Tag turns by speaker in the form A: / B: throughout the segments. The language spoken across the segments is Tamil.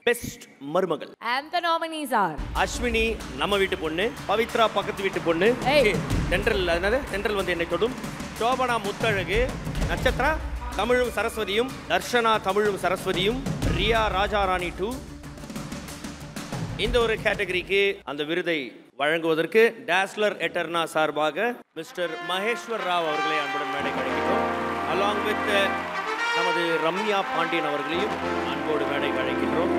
A: பெஸ்ட் மருமகள்
B: And the nominees are
A: Ashwini நம்ம வீட்டு பொண்ணு பவித்ரா பக்கத்து வீட்டு பொண்ணு
B: ஏய்.
A: தென்றல் அதனால தென்றல் வந்து என்னை தொடும் சோபனா முத்தழகு நட்சத்திரா தமிழும் சரஸ்வதியும் தர்ஷனா தமிழும் சரஸ்வதியும் ரியா ராஜாராணி டூ இந்த ஒரு கேட்டகரிக்கு அந்த விருதை வழங்குவதற்கு டேஸ்லர் எட்டர்னா சார்பாக மிஸ்டர் மகேஸ்வர் ராவ் அவர்களை அன்புடன் மேடை அழைக்கிறோம் அலாங் வித் நமது ரம்யா பாண்டியன் அவர்களையும் அன்போடு மேடை அழைக்கின்றோம்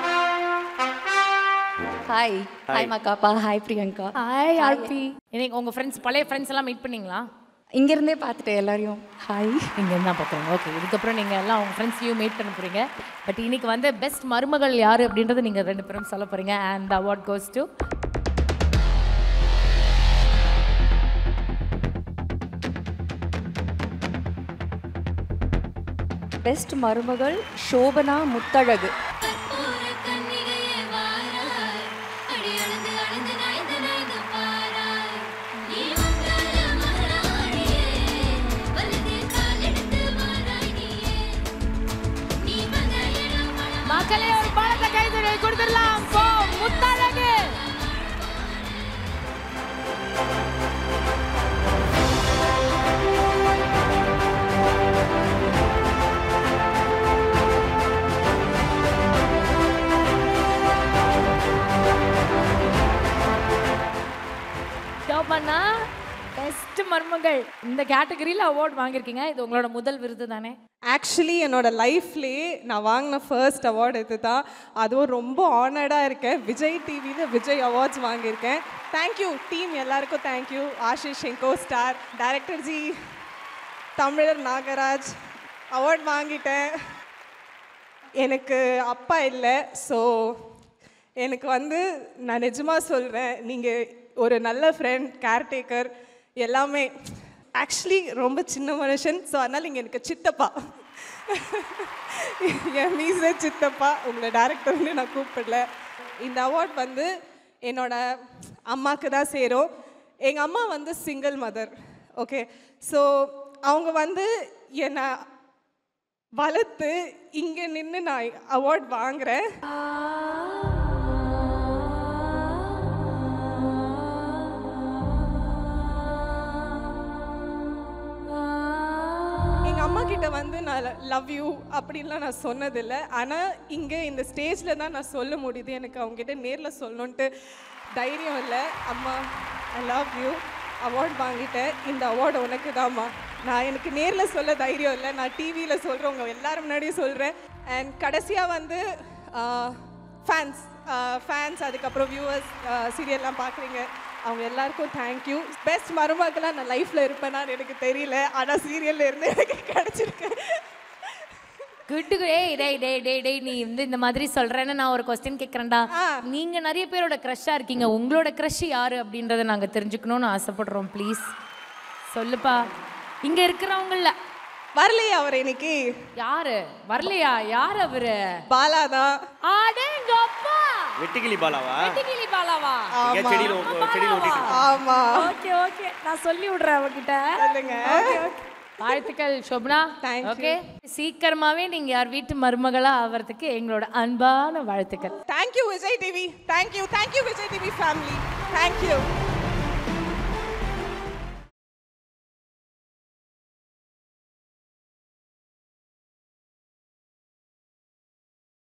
C: ஹாய் ஹாய் மக்காப்பா ஹாய் பிரியங்கா
B: ஹாய் ஆர்பி இன்னைக்கு உங்க ஃப்ரெண்ட்ஸ் பழைய ஃப்ரெண்ட்ஸ் எல்லாம் மீட் பண்ணீங்களா
C: இங்கிருந்தே பார்த்துட்டேன் எல்லாரையும் ஹாய்
B: இங்க இருந்தா பார்க்குறோங்க ஓகே இதுக்கப்புறம் நீங்க எல்லாம் உங்க ஃப்ரெண்ட்ஸையும் மீட் பண்ண போறீங்க பட் இன்னைக்கு வந்து பெஸ்ட் மருமகள் யாரு அப்படின்றத நீங்க ரெண்டு பேரும் சொல்ல போறீங்க and award goes to
C: best மருமகள் சோபனா முத்தழகு
D: கற்பூர கன்னிகையே வாராய் அடி அழுது அழுது நைந்து நைந்து பாராய் நீ வந்தால மகாராணியே வலது கால் எடுத்து வாராய் நீயே நீ வந்த இடம் மனம்
B: மக்களே ஒரு பலத்த கைதறி கொடுத்துடலாம் போ முத்தழகு ஜோபண்ணா பெஸ்ட் மருமகள் இந்த கேட்டகரியில் அவார்ட் வாங்கியிருக்கீங்க இது உங்களோட முதல் விருது தானே
E: ஆக்சுவலி என்னோட லைஃப்லேயே நான் வாங்கின ஃபர்ஸ்ட் அவார்டு இது தான் அதுவும் ரொம்ப ஆனர்டாக இருக்கேன் விஜய் டிவியில் விஜய் அவார்ட்ஸ் வாங்கியிருக்கேன் தேங்க்யூ டீம் எல்லாருக்கும் தேங்க்யூ ஆஷிஷ் எங்கோ ஸ்டார் டைரக்டர் ஜி தமிழர் நாகராஜ் அவார்ட் வாங்கிட்டேன் எனக்கு அப்பா இல்லை ஸோ எனக்கு வந்து நான் நிஜமாக சொல்கிறேன் நீங்கள் ஒரு நல்ல ஃப்ரெண்ட் கேர்டேக்கர் எல்லாமே ஆக்சுவலி ரொம்ப சின்ன மனுஷன் ஸோ அதனால் நீங்கள் எனக்கு சித்தப்பா என் மீச சித்தப்பா உங்களை டேரக்டர்னு நான் கூப்பிடல இந்த அவார்ட் வந்து என்னோட அம்மாவுக்கு தான் சேரும் எங்கள் அம்மா வந்து சிங்கிள் மதர் ஓகே ஸோ அவங்க வந்து என்னை வளர்த்து இங்கே நின்று நான் அவார்ட் வாங்குறேன் எங்கள் அம்மா கிட்ட வந்து நான் லவ் யூ அப்படின்லாம் நான் சொன்னதில்லை ஆனால் இங்கே இந்த ஸ்டேஜில் தான் நான் சொல்ல முடியுது எனக்கு அவங்க கிட்ட நேரில் சொல்லணுன்ட்டு தைரியம் இல்லை அம்மா ஐ லவ் யூ அவார்ட் வாங்கிட்டேன் இந்த அவார்டு உனக்கு தாம்மா நான் எனக்கு நேரில் சொல்ல தைரியம் இல்லை நான் டிவியில் சொல்கிறேன் உங்கள் எல்லாரும் முன்னாடியும் சொல்கிறேன் அண்ட் கடைசியாக வந்து ஃபேன்ஸ் ஃபேன்ஸ் அதுக்கப்புறம் வியூவர்ஸ் சீரியல்லாம் பார்க்குறீங்க அவங்க எல்லாருக்கும் தேங்க்யூ பெஸ்ட் மருமகளாக நான் லைஃப்பில் இருப்பேனான்னு எனக்கு தெரியல ஆனால் சீரியலில் இருந்து எனக்கு கிடச்சிருக்கு
B: குட்டு ஏய் டேய் டேய் டேய் டேய் நீ வந்து இந்த மாதிரி சொல்றேன்னு நான் ஒரு கொஸ்டின் கேட்குறேன்டா நீங்க நிறைய பேரோட க்ரஷ்ஷாக இருக்கீங்க உங்களோட க்ரஷ் யாரு அப்படின்றத நாங்க தெரிஞ்சுக்கணும்னு ஆசைப்படுறோம் ப்ளீஸ் சொல்லுப்பா இங்க இருக்கிறவங்கள
E: வரலையே அவர் இன்னைக்கு
B: யாரு வரலையா யார் அவரு
E: பாலா தான்
B: அடேங்கப்பா
A: வெட்டுக்கிளி பாலாவா
B: வெட்டுக்கிளி பாலாவா
A: எங்கேயா செடியில் ஒ- செடியில் ஒட்டிட்டு இருக்கு.
E: ஆமாம்
B: ஓகே ஓகே நான் சொல்லி விடுறேன் அவகிட்ட
E: சொல்லுங்க.
B: Okay, okay. வாழ்த்துக்கள் சோபனா
E: Thank you.
B: ஓகே சீக்கிரமாவே நீங்க யார் வீட்டு மருமகளா ஆவறதுக்கு எங்களோட அன்பான வாழ்த்துக்கள்
E: thank you Vijay TV thank you thank you Vijay TV family thank you